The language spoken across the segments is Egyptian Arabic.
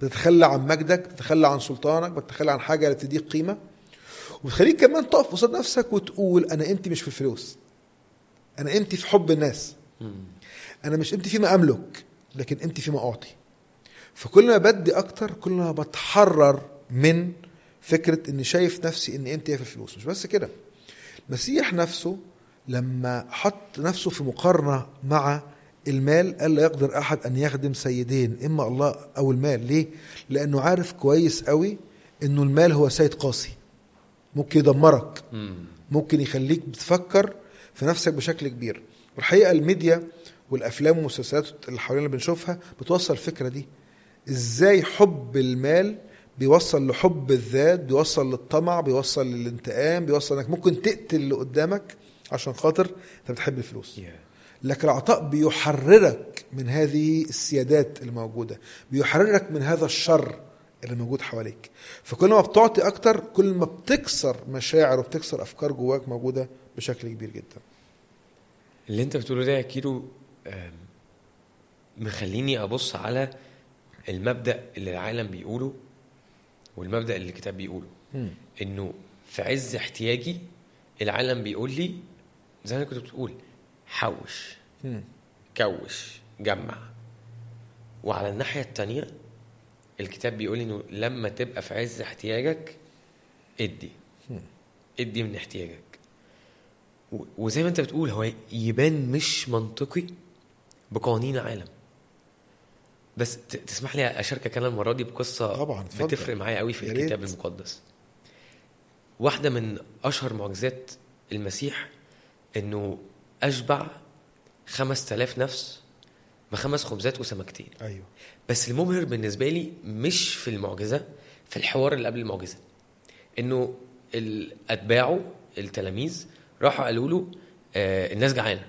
بتتخلى عن مجدك بتتخلى عن سلطانك بتتخلى عن حاجه اللي تديك قيمه وتخليك كمان تقف قصاد نفسك وتقول انا قيمتي مش في الفلوس انا قيمتي في حب الناس انا مش قيمتي فيما املك لكن قيمتي فيما اعطي فكل ما بدي اكتر كل ما بتحرر من فكره اني شايف نفسي ان قيمتي هي في الفلوس مش بس كده المسيح نفسه لما حط نفسه في مقارنه مع المال قال لا يقدر احد ان يخدم سيدين اما الله او المال ليه لانه عارف كويس قوي انه المال هو سيد قاسي ممكن يدمرك ممكن يخليك بتفكر في نفسك بشكل كبير والحقيقه الميديا والافلام والمسلسلات اللي حوالينا بنشوفها بتوصل الفكره دي ازاي حب المال بيوصل لحب الذات بيوصل للطمع بيوصل للانتقام بيوصل انك ممكن تقتل اللي قدامك عشان خاطر انت بتحب الفلوس لكن العطاء بيحررك من هذه السيادات اللي موجوده بيحررك من هذا الشر اللي موجود حواليك فكل ما بتعطي اكتر كل ما بتكسر مشاعر وبتكسر افكار جواك موجوده بشكل كبير جدا اللي انت بتقوله ده يا كيرو آم، مخليني ابص على المبدا اللي العالم بيقوله والمبدا اللي الكتاب بيقوله انه في عز احتياجي العالم بيقول لي زي ما كنت بتقول حوش مم. كوش جمع وعلى الناحيه التانية الكتاب بيقول انه لما تبقى في عز احتياجك ادي ادي من احتياجك و- وزي ما انت بتقول هو يبان مش منطقي بقوانين العالم بس ت- تسمح لي اشاركك انا المره دي بقصه طبعاً، اتفضل. بتفرق معايا قوي في يا الكتاب ريت. المقدس واحده من اشهر معجزات المسيح انه اشبع خمس تلاف نفس بخمس خبزات وسمكتين ايوه بس المبهر بالنسبه لي مش في المعجزه في الحوار اللي قبل المعجزه انه ال- اتباعه التلاميذ راحوا قالوا له آه الناس جعانه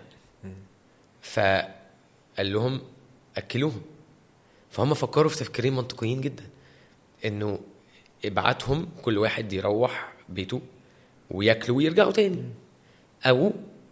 فقال لهم اكلوهم فهم فكروا في تفكيرين منطقيين جدا انه ابعتهم كل واحد يروح بيته وياكلوا ويرجعوا تاني او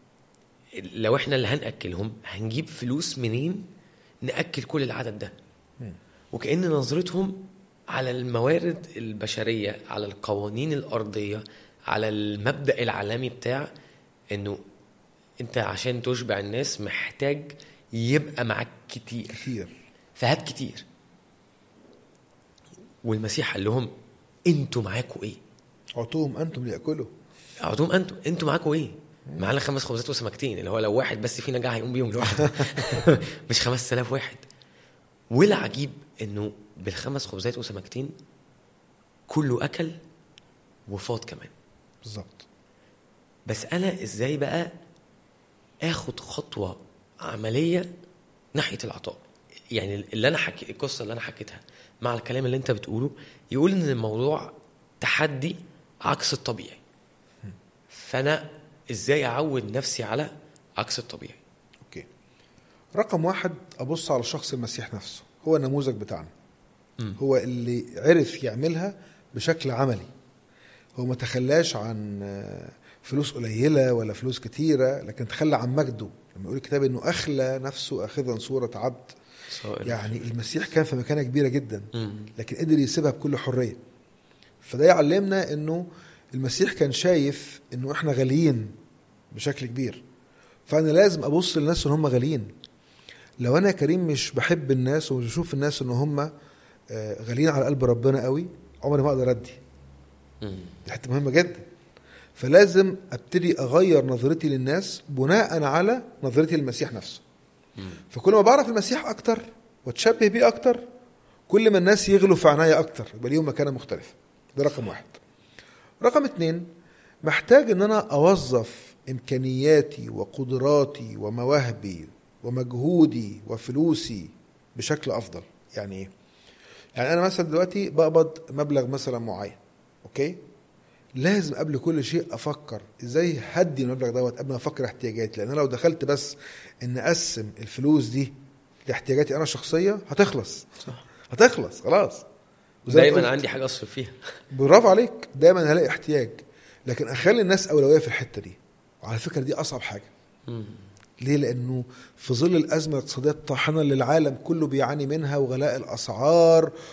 لو احنا اللي هناكلهم هنجيب فلوس منين ناكل كل العدد ده وكأن نظرتهم على الموارد البشرية على القوانين الأرضية على المبدأ العالمي بتاع إنه أنت عشان تشبع الناس محتاج يبقى معاك كتير كتير فهات كتير والمسيح قال لهم انتوا معاكوا ايه؟ اعطوهم انتم لياكلوا اعطوهم انتوا انتوا معاكوا ايه؟ معانا خمس خبزات وسمكتين اللي هو لو واحد بس فينا جاع هيقوم بيهم لوحده مش 5000 واحد والعجيب انه بالخمس خبزات وسمكتين كله اكل وفاض كمان بالظبط بس انا ازاي بقى اخد خطوه عمليه ناحيه العطاء يعني اللي انا حكي القصه اللي انا حكيتها مع الكلام اللي انت بتقوله يقول ان الموضوع تحدي عكس الطبيعي فانا ازاي اعود نفسي على عكس الطبيعي اوكي رقم واحد ابص على شخص المسيح نفسه هو النموذج بتاعنا مم. هو اللي عرف يعملها بشكل عملي هو ما تخلاش عن آه، فلوس قليلة ولا فلوس كتيرة لكن تخلى عن مجده لما يقول الكتاب انه اخلى نفسه اخذا صورة عبد سواء يعني المسيح كان في مكانة كبيرة جدا مم. لكن قدر يسيبها بكل حرية فده يعلمنا انه المسيح كان شايف انه احنا غاليين بشكل كبير فانا لازم ابص للناس ان هم غاليين لو انا يا كريم مش بحب الناس ومش بشوف الناس ان هم آه، غاليين على قلب ربنا قوي عمري ما اقدر ادي مم. دي حته مهمه جدا فلازم ابتدي اغير نظرتي للناس بناء على نظرتي للمسيح نفسه مم. فكل ما بعرف المسيح اكتر واتشبه بيه اكتر كل ما الناس يغلوا في عناية اكتر يبقى ليهم مكانه مختلفه ده رقم واحد رقم اتنين محتاج ان انا اوظف امكانياتي وقدراتي ومواهبي ومجهودي وفلوسي بشكل افضل يعني ايه يعني انا مثلا دلوقتي بقبض مبلغ مثلا معين اوكي لازم قبل كل شيء افكر ازاي هدي المبلغ دوت قبل ما افكر احتياجاتي لان أنا لو دخلت بس ان اقسم الفلوس دي لاحتياجاتي انا الشخصيه هتخلص صح هتخلص خلاص وزي ما دايما قلت- عندي حاجه اصرف فيها برافو عليك دايما هلاقي احتياج لكن اخلي الناس اولويه في الحته دي وعلى فكره دي اصعب حاجه مم. ليه لانه في ظل الازمه الاقتصاديه الطاحنه اللي العالم كله بيعاني منها وغلاء الاسعار